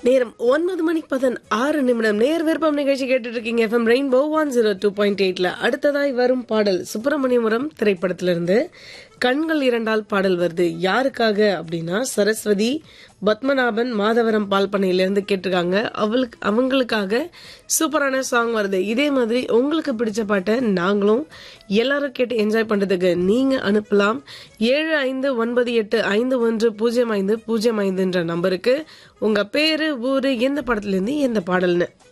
நேரம் ஒன்பது மணிக்கு பதன் ஆறு நிமிடம் நேர் விருப்பம் நிகழ்ச்சி கேட்டுட்டு இருக்கீங்க FM rainbow one zero two point எயிட்ல அடுத்ததாய் வரும் பாடல் சுப்பிரமணியபுரம் திரைப்படத்திலிருந்து கண்கள் இரண்டால் பாடல் வருது யாருக்காக அப்படின்னா சரஸ்வதி பத்மநாபன் மாதவரம் பால்பனையிலிருந்து கேட்டிருக்காங்க அவளுக்கு அவங்களுக்காக சூப்பரான சாங் வருது இதே மாதிரி உங்களுக்கு பிடிச்ச பாட்டை நாங்களும் எல்லாரும் கேட்டு என்ஜாய் பண்றதுக்கு நீங்க அனுப்பலாம் ஏழு ஐந்து ஒன்பது எட்டு ஐந்து ஒன்று பூஜ்ஜியம் ஐந்து பூஜ்ஜியம் ஐந்துன்ற நம்பருக்கு உங்க பேரு ஊரு எந்த படத்துல இருந்து எந்த பாடல்னு